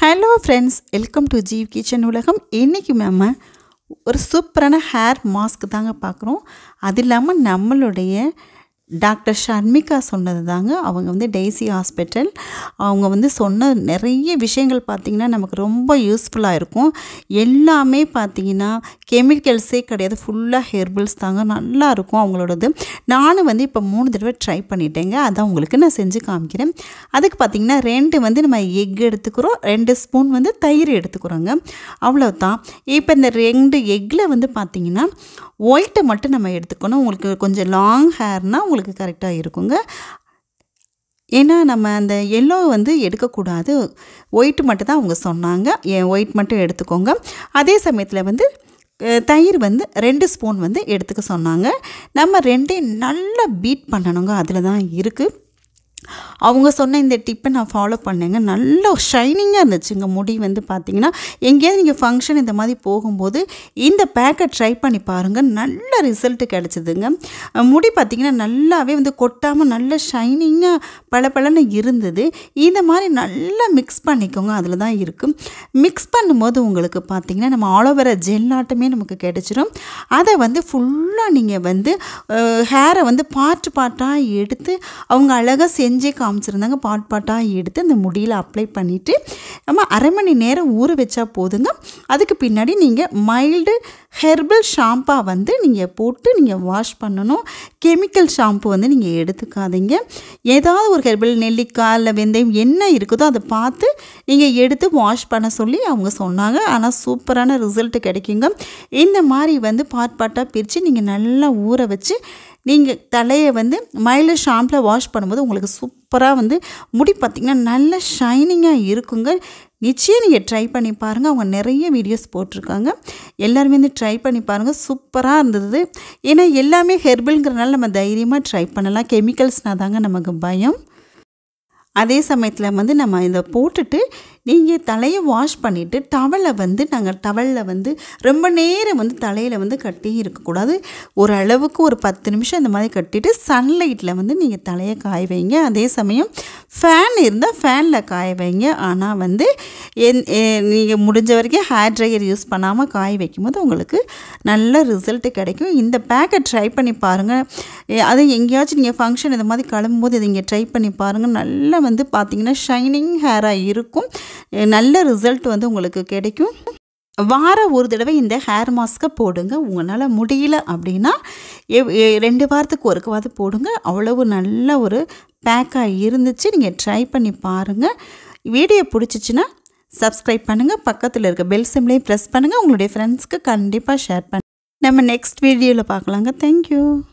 hello friends welcome to Jeev kitchen உலகம் இன்றைக்கி நம்ம ஒரு சூப்பரான ஹேர் மாஸ்க் தாங்க பார்க்குறோம் அது இல்லாமல் நம்மளுடைய டாக்டர் ஷர்மிகா சொன்னது தாங்க அவங்க வந்து டெய்ஸி ஹாஸ்பிட்டல் அவங்க வந்து சொன்ன நிறைய விஷயங்கள் பார்த்திங்கன்னா நமக்கு ரொம்ப யூஸ்ஃபுல்லாக இருக்கும் எல்லாமே பார்த்திங்கன்னா கெமிக்கல்ஸே கிடையாது ஃபுல்லாக ஹெர்பல்ஸ் தாங்க நல்லா இருக்கும் அவங்களோடது நானும் வந்து இப்போ மூணு தடவை ட்ரை பண்ணிட்டேங்க அதான் உங்களுக்கு நான் செஞ்சு காமிக்கிறேன் அதுக்கு பார்த்திங்கன்னா ரெண்டு வந்து நம்ம எக் எடுத்துக்கிறோம் ரெண்டு ஸ்பூன் வந்து தயிர் எடுத்துக்கிறோங்க அவ்வளோதான் இப்போ இந்த ரெண்டு எக்கில் வந்து பார்த்திங்கன்னா ஒயிட்டை மட்டும் நம்ம எடுத்துக்கணும் உங்களுக்கு கொஞ்சம் லாங் ஹேர்னால் உங்களுக்கு கரெக்டாக இருக்குங்க ஏன்னா நம்ம அந்த எல்லோ வந்து எடுக்கக்கூடாது ஒயிட் மட்டும் தான் அவங்க சொன்னாங்க என் ஒயிட் மட்டும் எடுத்துக்கோங்க அதே சமயத்தில் வந்து அஹ், தயிர் வந்து ரெண்டு ஸ்பூன் வந்து எடுத்துக்க சொன்னாங்க நம்ம ரெண்டையும் நல்லா பீட் பண்ணணுங்க அதில் தான் இருக்குது அவங்க சொன்ன இந்த டிப்பை நான் ஃபாலோ பண்ணேங்க நல்ல ஷைனிங்காக இருந்துச்சுங்க முடி வந்து பார்த்தீங்கன்னா எங்கேயாவது நீங்கள் ஃபங்க்ஷன் இந்த மாதிரி போகும்போது இந்த பேக்கை ட்ரை பண்ணி பாருங்கள் நல்ல ரிசல்ட் கிடச்சிதுங்க அஹ் முடி பார்த்திங்கன்னா நல்லாவே வந்து கொட்டாமல் நல்ல ஷைனிங்காக பளபளன்னு இருந்தது இந்த மாதிரி நல்லா மிக்ஸ் பண்ணிக்கோங்க அதில் தான் இருக்குது மிக்ஸ் பண்ணும்போது உங்களுக்கு பார்த்திங்கன்னா நம்ம ஆலோவேரா ஜெல்லாட்டமே நமக்கு கிடச்சிரும் அதை வந்து ஃபுல்லாக நீங்கள் வந்து ஹேரை வந்து பாட்டு பாட்டாக எடுத்து அவங்க அழகாக செஞ்சே காமிச்சிருந்தாங்க பாட் பாட்டாக எடுத்து அந்த முடியில் அப்ளை பண்ணிவிட்டு நம்ம அரை மணி நேரம் ஊற வச்சா போதுங்க அதுக்கு பின்னாடி நீங்கள் மைல்டு ஹெர்பல் ஷாம்பாக வந்து நீங்கள் போட்டு நீங்கள் வாஷ் பண்ணணும் கெமிக்கல் ஷாம்பு வந்து நீங்கள் எடுத்துக்காதீங்க ஏதாவது ஒரு ஹெர்பல் நெல்லிக்காய் இல்லை வெந்தயம் என்ன இருக்குதோ அதை பார்த்து நீங்கள் எடுத்து வாஷ் பண்ண சொல்லி அவங்க சொன்னாங்க ஆனால் சூப்பரான ரிசல்ட் கிடைக்குங்க இந்த மாதிரி வந்து பார்ட் பார்ட்டாக பிரித்து நீங்கள் நல்லா ஊற வச்சு நீங்கள் தலையை வந்து மயில ஷாம்பில் வாஷ் பண்ணும்போது உங்களுக்கு சூப்பராக வந்து முடி பார்த்திங்கன்னா நல்ல ஷைனிங்காக இருக்குங்க நிச்சயம் நீங்கள் ட்ரை பண்ணி பாருங்கள் அவங்க நிறைய வீடியோஸ் போட்டிருக்காங்க எல்லாருமே வந்து ட்ரை பண்ணி பாருங்கள் சூப்பராக இருந்தது ஏன்னா எல்லாமே ஹெர்பல்ங்கிறனால நம்ம தைரியமாக ட்ரை பண்ணலாம் கெமிக்கல்ஸ்னால் தாங்க நமக்கு பயம் அதே சமயத்தில் வந்து நம்ம இதை போட்டுட்டு நீங்கள் தலையை வாஷ் பண்ணிவிட்டு டவலை வந்து நாங்கள் டவலில் வந்து ரொம்ப நேரம் வந்து தலையில் வந்து கட்டி இருக்கக்கூடாது ஒரு அளவுக்கு ஒரு பத்து நிமிஷம் இந்த மாதிரி கட்டிட்டு சன்லைட்டில் வந்து நீங்கள் தலையை காய வைங்க அதே சமயம் ஃபேன் இருந்தால் ஃபேனில் காய வைங்க ஆனால் வந்து என் நீங்கள் முடிஞ்ச வரைக்கும் ஹேர் ட்ரையர் யூஸ் பண்ணாமல் காய வைக்கும்போது உங்களுக்கு நல்ல ரிசல்ட்டு கிடைக்கும் இந்த பேக்கை ட்ரை பண்ணி பாருங்கள் எ- அது எங்கேயாச்சும் நீங்கள் ஃபங்க்ஷன் இந்த மாதிரி கிளம்பும்போது இதை இங்கே ட்ரை பண்ணி பாருங்கள் நல்லா வந்து பார்த்தீங்கன்னா ஷைனிங் ஹேராக இருக்கும் எ, நல்ல ரிசல்ட் வந்து உங்களுக்கு கிடைக்கும் வாரம் ஒரு தடவை இந்த ஹேர் மாஸ்க்கை போடுங்க உங்களால் முடியல அப்படின்னா எவ்- எ- ரெண்டு வாரத்துக்கு ஒருக்கவாது போடுங்க அவ்வளவு நல்ல ஒரு பேக்காக இருந்துச்சு நீங்கள் ட்ரை பண்ணி பாருங்கள் வீடியோ பிடிச்சிச்சின்னா சப்ஸ்கிரைப் பண்ணுங்கள் பக்கத்தில் இருக்க பெல் சிம்லையும் ப்ரெஸ் பண்ணுங்கள் உங்களுடைய ஃப்ரெண்ட்ஸ்க்கு கண்டிப்பாக ஷேர் பண்ணுங்கள் நம்ம நெக்ஸ்ட் வீடியோவில் பார்க்கலாங்க தேங்க்யூ